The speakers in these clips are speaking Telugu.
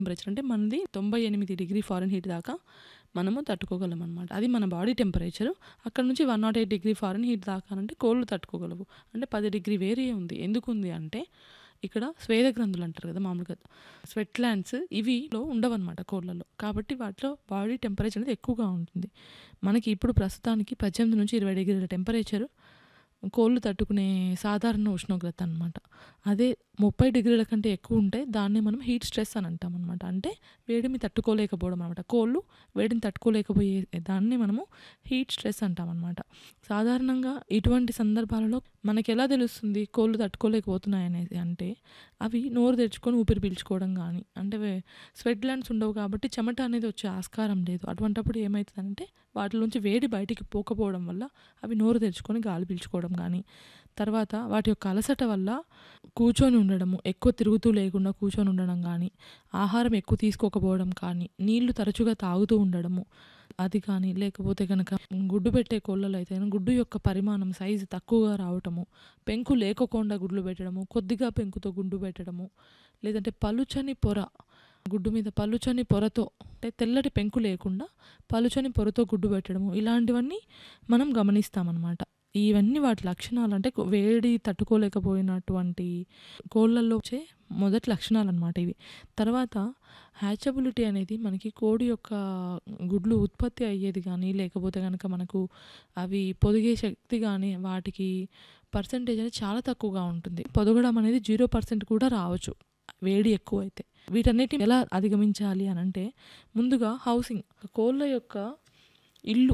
టెంపరేచర్ అంటే మనది తొంభై ఎనిమిది డిగ్రీ ఫారెన్ హీట్ దాకా మనము తట్టుకోగలం అనమాట అది మన బాడీ టెంపరేచర్ అక్కడ నుంచి one nought eight degree Fahrenheit దాకా అంటే కోళ్ళు తట్టుకోగలవు అంటే పది డిగ్రీ వేరే ఉంది ఎందుకు ఉంది అంటే ఇక్కడ స్వేద గ్రంథులు అంటారు కదా మామూలుగా స్వెట్ ల్యాండ్స్ ఇవిలో ఉండవన్నమాట కోళ్ళలో కాబట్టి వాటిలో బాడీ టెంపరేచర్ అనేది ఎక్కువగా ఉంటుంది మనకి ఇప్పుడు ప్రస్తుతానికి పద్దెనిమిది నుంచి ఇరవై డిగ్రీల టెంపరేచర్ కోళ్ళు తట్టుకునే సాధారణ ఉష్ణోగ్రత అనమాట అదే ముప్పై డిగ్రీల కంటే ఎక్కువ ఉంటే దాన్ని మనం హీట్ స్ట్రెస్ అని అంటాం అనమాట అంటే వేడిని తట్టుకోలేకపోవడం అనమాట కోళ్ళు వేడిని తట్టుకోలేకపోయే దాన్ని మనము హీట్ స్ట్రెస్ అంటాం అనమాట సాధారణంగా ఇటువంటి సందర్భాలలో మనకి ఎలా తెలుస్తుంది కోళ్ళు తట్టుకోలేకపోతున్నాయి అనేది అంటే అవి నోరు తెరుచుకొని ఊపిరి పీల్చుకోవడం కానీ అంటే స్వెట్ గ్లాండ్స్ ఉండవు కాబట్టి చెమట అనేది వచ్చే ఆస్కారం లేదు అటువంటప్పుడు ఏమవుతుందంటే వాటిలోంచి వేడి బయటికి పోకపోవడం వల్ల అవి నోరు తెరుచుకొని గాలి పీల్చుకోవడం కానీ తర్వాత వాటి యొక్క అలసట వల్ల కూర్చొని ఉండడము ఎక్కువ తిరుగుతూ లేకుండా కూర్చొని ఉండడం కానీ ఆహారం ఎక్కువ తీసుకోకపోవడం కానీ నీళ్లు తరచుగా తాగుతూ ఉండడము అది కానీ లేకపోతే కనుక గుడ్డు పెట్టే కోళ్ళలో అయితే కనుక గుడ్డు యొక్క పరిమాణం సైజు తక్కువగా రావటము పెంకు లేకోకుండా గుడ్లు పెట్టడము కొద్దిగా పెంకుతో గుడ్డు పెట్టడము లేదంటే పలుచని పొర గుడ్డు మీద పలుచని పొరతో అంటే తెల్లటి పెంకు లేకుండా పలుచని పొరతో గుడ్డు పెట్టడము ఇలాంటివన్నీ మనం గమనిస్తామన్నమాట ఇవన్నీ వాటి లక్షణాలు అంటే వేడి తట్టుకోలేకపోయినటువంటి కోళ్ళల్లో వచ్చే మొదటి లక్షణాలు అనమాట ఇవి తర్వాత హ్యాచబిలిటీ అనేది మనకి కోడి యొక్క గుడ్లు ఉత్పత్తి అయ్యేది కానీ లేకపోతే కనుక మనకు అవి పొదిగే శక్తి కానీ వాటికి పర్సంటేజ్ అనేది చాలా తక్కువగా ఉంటుంది పొదగడం అనేది జీరో పర్సెంట్ కూడా రావచ్చు వేడి ఎక్కువ అయితే వీటన్నిటిని ఎలా అధిగమించాలి అని అంటే ముందుగా హౌసింగ్ కోళ్ళ యొక్క ఇల్లు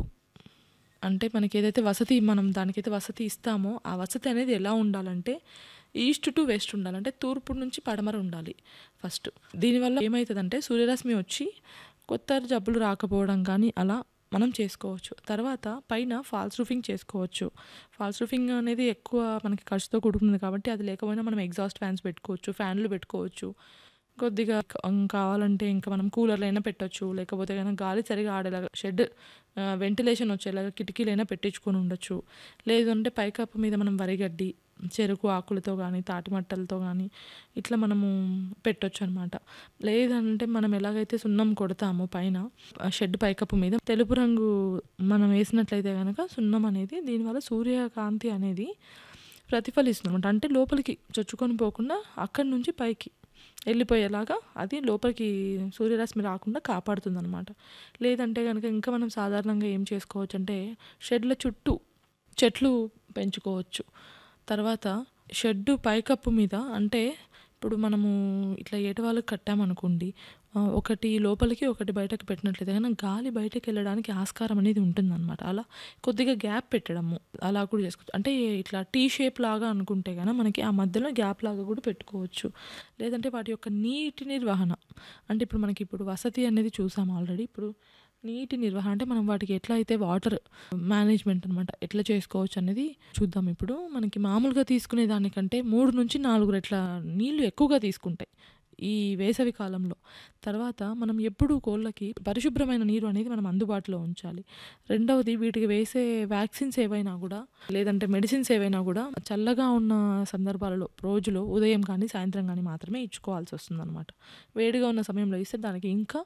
అంటే మనకి ఏదైతే వసతి మనం దానికైతే వసతి ఇస్తామో ఆ వసతి అనేది ఎలా ఉండాలంటే ఈస్ట్ టు వెస్ట్ ఉండాలంటే తూర్పు నుంచి పడమర ఉండాలి ఫస్ట్ దీనివల్ల ఏమవుతుందంటే సూర్యరశ్మి వచ్చి కొత్త జబ్బులు రాకపోవడం కానీ అలా మనం చేసుకోవచ్చు తర్వాత పైన ఫాల్స్ రూఫింగ్ చేసుకోవచ్చు ఫాల్స్ రూఫింగ్ అనేది ఎక్కువ మనకి ఖర్చుతో కూడుకుతుంది కాబట్టి అది లేకపోయినా మనం ఎగ్జాస్ట్ ఫ్యాన్స్ పెట్టుకోవచ్చు ఫ్యాన్లు పెట్టుకోవచ్చు కొద్దిగా కావాలంటే ఇంకా మనం కూలర్లైనా పెట్టచ్చు లేకపోతే కనుక గాలి సరిగా ఆడేలాగా షెడ్ వెంటిలేషన్ వచ్చేలాగా కిటికీలైనా పెట్టించుకొని ఉండొచ్చు లేదంటే పైకప్పు మీద మనం వరిగడ్డి చెరుకు ఆకులతో కానీ తాటి మట్టలతో కానీ ఇట్లా మనము పెట్టొచ్చు అనమాట లేదంటే మనం ఎలాగైతే సున్నం కొడతామో పైన షెడ్ పైకప్పు మీద తెలుపు రంగు మనం వేసినట్లయితే కనుక సున్నం అనేది దీనివల్ల సూర్యకాంతి అనేది ప్రతిఫలిస్తుంది అనమాట అంటే లోపలికి చొచ్చుకొని పోకుండా అక్కడి నుంచి పైకి వెళ్ళిపోయేలాగా అది లోపలికి సూర్యరశ్మి రాకుండా కాపాడుతుంది అనమాట లేదంటే కనుక ఇంకా మనం సాధారణంగా ఏం చేసుకోవచ్చు అంటే షెడ్ల చుట్టూ చెట్లు పెంచుకోవచ్చు తర్వాత షెడ్డు పైకప్పు మీద అంటే ఇప్పుడు మనము ఇట్లా ఏటవాళ్ళకి కట్టామనుకోండి ఒకటి లోపలికి ఒకటి బయటకు పెట్టినట్లయితే కానీ గాలి బయటకు వెళ్ళడానికి ఆస్కారం అనేది ఉంటుందన్నమాట అలా కొద్దిగా గ్యాప్ పెట్టడము అలా కూడా చేసుకోవచ్చు అంటే ఇట్లా టీ షేప్ లాగా అనుకుంటే కానీ మనకి ఆ మధ్యలో గ్యాప్ లాగా కూడా పెట్టుకోవచ్చు లేదంటే వాటి యొక్క నీటి నిర్వహణ అంటే ఇప్పుడు మనకి ఇప్పుడు వసతి అనేది చూసాం ఆల్రెడీ ఇప్పుడు నీటి నిర్వహణ అంటే మనం వాటికి ఎట్లా అయితే వాటర్ మేనేజ్మెంట్ అనమాట ఎట్లా చేసుకోవచ్చు అనేది చూద్దాం ఇప్పుడు మనకి మామూలుగా తీసుకునే దానికంటే మూడు నుంచి నాలుగు రెట్ల నీళ్లు ఎక్కువగా తీసుకుంటాయి ఈ వేసవి కాలంలో తర్వాత మనం ఎప్పుడు కోళ్ళకి పరిశుభ్రమైన నీరు అనేది మనం అందుబాటులో ఉంచాలి రెండవది వీటికి వేసే వ్యాక్సిన్స్ ఏవైనా కూడా లేదంటే మెడిసిన్స్ ఏవైనా కూడా చల్లగా ఉన్న సందర్భాలలో రోజులో ఉదయం కానీ సాయంత్రం కానీ మాత్రమే ఇచ్చుకోవాల్సి వస్తుంది అనమాట వేడిగా ఉన్న సమయంలో ఇస్తే దానికి ఇంకా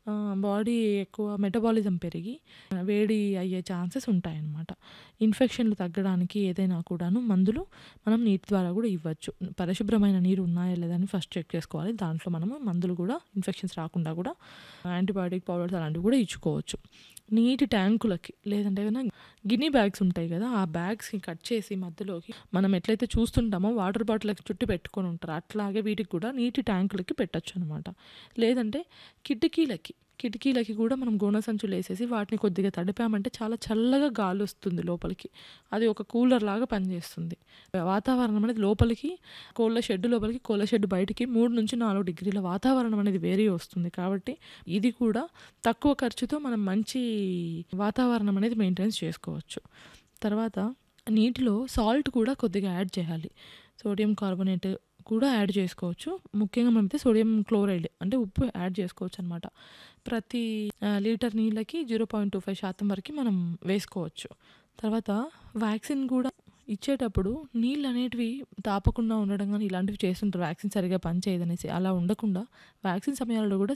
బాడీ ఎక్కువ మెటబాలిజం పెరిగి వేడి అయ్యే ఛాన్సెస్ ఉంటాయన్నమాట ఇన్ఫెక్షన్లు తగ్గడానికి ఏదైనా కూడాను మందులు మనం నీటి ద్వారా కూడా ఇవ్వచ్చు పరిశుభ్రమైన నీరు ఉన్నాయా లేదని ఫస్ట్ చెక్ చేసుకోవాలి దాంట్లో మనము మందులు కూడా ఇన్ఫెక్షన్స్ రాకుండా కూడా యాంటీబయాటిక్ పౌడర్స్ అలాంటివి కూడా ఇచ్చుకోవచ్చు నీటి ట్యాంకులకి లేదంటే కన్నా గిన్నీ బ్యాగ్స్ ఉంటాయి కదా ఆ బ్యాగ్స్ని కట్ చేసి మధ్యలోకి మనం ఎట్లయితే చూస్తుంటామో వాటర్ బాటిల్కి చుట్టూ పెట్టుకొని ఉంటారు అట్లాగే వీటికి కూడా నీటి ట్యాంకులకి పెట్టచ్చు అనమాట లేదంటే కిటికీలకి కిటికీలకి కూడా మనం గోన సంచులు వేసేసి వాటిని కొద్దిగా తడిపామంటే చాలా చల్లగా గాలి వస్తుంది లోపలికి అది ఒక కూలర్ లాగా పనిచేస్తుంది వాతావరణం అనేది లోపలికి కోళ్ళ షెడ్ లోపలికి కోళ్ళ షెడ్ బయటికి మూడు నుంచి నాలుగు డిగ్రీల వాతావరణం అనేది వేరే వస్తుంది కాబట్టి ఇది కూడా తక్కువ ఖర్చుతో మనం మంచి వాతావరణం అనేది మెయింటెనెన్స్ చేసుకోవచ్చు తర్వాత నీటిలో సాల్ట్ కూడా కొద్దిగా యాడ్ చేయాలి సోడియం కార్బోనేట్ కూడా యాడ్ చేసుకోవచ్చు ముఖ్యంగా మనమైతే సోడియం క్లోరైడ్ అంటే ఉప్పు యాడ్ చేసుకోవచ్చు అనమాట ప్రతి లీటర్ నీళ్ళకి జీరో పాయింట్ టూ ఫైవ్ శాతం వరకు మనం వేసుకోవచ్చు తర్వాత వ్యాక్సిన్ కూడా ఇచ్చేటప్పుడు నీళ్ళు అనేటివి తాపకుండా ఉండడం కానీ ఇలాంటివి చేస్తుంటారు వ్యాక్సిన్ సరిగ్గా పనిచేయదనేసి అలా ఉండకుండా వ్యాక్సిన్ సమయాల్లో కూడా